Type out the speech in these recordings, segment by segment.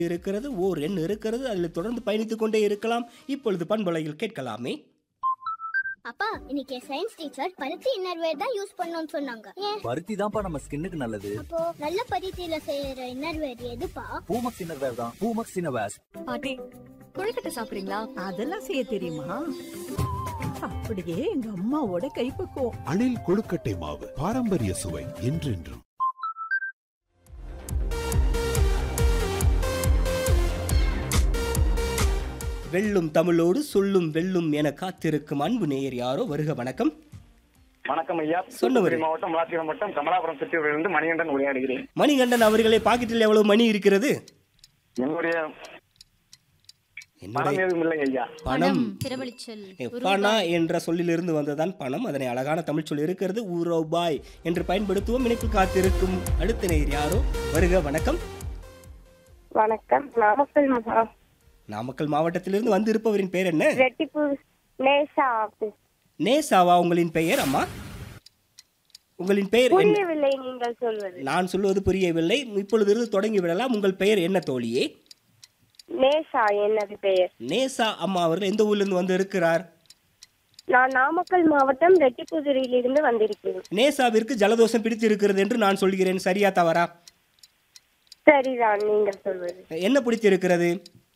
இருக்கிறது ஓர் எண் இருக்கிறது அதில் தொடர்ந்து பயணித்துக் கொண்டே இருக்கலாம் இப்பொழுது பண்பலையில் கேட்கலாமே அப்பா இன்னைக்கு சயின்ஸ் டீச்சர் பருத்தி இன்னர்வேர் தான் யூஸ் பண்ணணும்னு சொன்னாங்க ஏன் பருத்தி தான்ப்பா நம்ம ஸ்கின்னுக்கு நல்லது அப்போ நல்ல பருத்தியில செய்யற இன்னர்வேர் எதுப்பா பூமக்ஸ் இன்னர்வேர் தான் பூமக்ஸ் இன்னர்வேர்ஸ் பாட்டி கொழுக்கட்டை சாப்பிடுறீங்களா அதெல்லாம் செய்ய தெரியுமா அப்படியே எங்க அம்மாவோட கைப்பக்குவம் அணில் கொழுக்கட்டை மாவு பாரம்பரிய சுவை என்றென்றும் வெல்லும் தமிழோடு சொல்லும் வெல்லும் என காத்திருக்கும் அன்பு நேயர் யாரோ வருக வணக்கம் வணக்கம் ஐயா சொன்னவரே. தூத்துக்குடி மாவட்டம் விளாத்திரம் மாவட்டம் கமலாபுரம் சுற்றியிலிருந்து மணிகண்டன் உரையாடுகிறேன் மணிகண்டன் அவர்களே பாக்கெட்டில் எவ்வளவு மணி இருக்கிறது என்னுடைய என்னுடைய பணம் ஏதும் இல்லை ஐயா பணம் பிரபலிச்சல் ஏ, பணா என்ற சொல்லிலிருந்து வந்ததான் பணம் அதனை அழகான தமிழ் சொல் இருக்கிறது ஊ ரூபாய் என்று பயன்படுத்துவோம் இணைப்பில் காத்திருக்கும் அடுத்த நேயர் யாரோ வருக வணக்கம் வணக்கம் நாமக்கல் மகா நாமக்கல் மாவட்டத்திலிருந்து வந்து இருப்பவரின் பெயர் என்ன ரெட்டிப்பு நேசா ஆபீஸ் நேசாவா உங்களின் பெயர் அம்மா உங்களின் பெயர் என்ன புரியவில்லை நீங்கள் சொல்வது நான் சொல்வது புரியவில்லை இப்பொழுதிருந்து தொடங்கி விடலாம் உங்கள் பெயர் என்ன தோழியே நேசா என்னது பெயர் நேசா அம்மா அவர்கள் எந்த ஊர்லேருந்து வந்து இருக்கிறார் நான் நாமக்கல் மாவட்டம் ரெட்டிப்புதுரையிலிருந்து வந்திருக்கிறேன் நேசாவிற்கு ஜலதோஷம் பிடித்து இருக்கிறது என்று நான் சொல்கிறேன் சரியா தவறா சரிதான் நீங்கள் சொல்வது என்ன பிடித்திருக்கிறது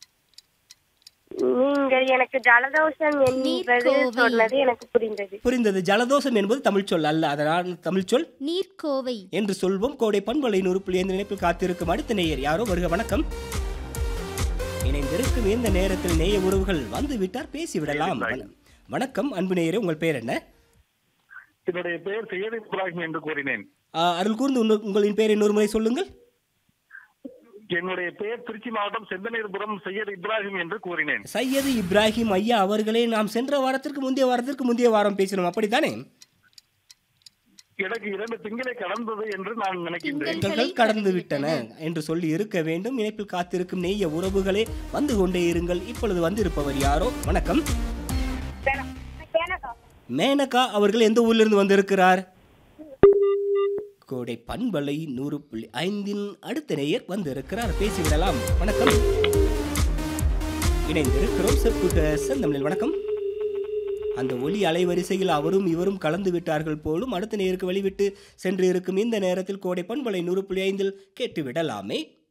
நீங்கள் எனக்கு ஜலதோஷம் என்பது நீர்க்கோவை. சொன்னது எனக்கு புரிந்தது புரிந்தது ஜலதோஷம் என்பது தமிழ் சொல் அல்ல அதனால் தமிழ் சொல் நீர்க்கோவை என்று சொல்வோம் கோடை பண்பலை நூறு புள்ளி ஐந்து நினைப்பில் காத்திருக்கும் அடுத்த நேயர் யாரோ வருக வணக்கம் இணைந்திருக்கும் இந்த நேரத்தில் நேய உறவுகள் வந்து விட்டார் பேசிவிடலாம் வண- வணக்கம் அன்பு நேயரே உங்கள் பெயர் என்ன என்னுடைய பெயர் செய்யது இப்ராஹிம் என்று கூறினேன் ஆ, அருள் கூர்ந்து உன்னு- உங்களின் பெயர் இன்னொரு முறை சொல்லுங்கள் என்னுடைய பெயர் திருச்சி மாவட்டம் செந்தனீர்புரம் செய்யது இப்ராஹிம் என்று கூறினேன் சையது இப்ராஹிம் ஐயா அவர்களே நாம் சென்ற வாரத்திற்கு முந்தைய வாரத்திற்கு முந்தைய வாரம் பேசினோம் அப்படித்தானே எனக்கு இரண்டு திங்களை கடந்தது என்று நான் நினைக்கின்றேன் திங்கள் கடந்து விட்டன என்று சொல்லி இருக்க வேண்டும் இணைப்பில் காத்திருக்கும் நெய்ய உறவுகளே வந்து கொண்டே இருங்கள் இப்பொழுது வந்திருப்பவர் யாரோ வணக்கம் மேனகா அவர்கள் எந்த ஊரிலிருந்து வந்திருக்கிறார் கோடை பண்பலை நூறு புள்ளி ஐந்தின் அடுத்த நேயர் வந்திருக்கிறார் பேசிவிடலாம் வணக்கம் இணைந்திருக்கிறோம் செப்புக செந்தமிழில் வணக்கம் அந்த ஒலி அலைவரிசையில் அவரும் இவரும் கலந்து விட்டார்கள் போலும் அடுத்த நேருக்கு வழிவிட்டு சென்று இருக்கும் இந்த நேரத்தில் கோடை பண்பலை நூறு புள்ளி ஐந்தில் கேட்டு விடலாமே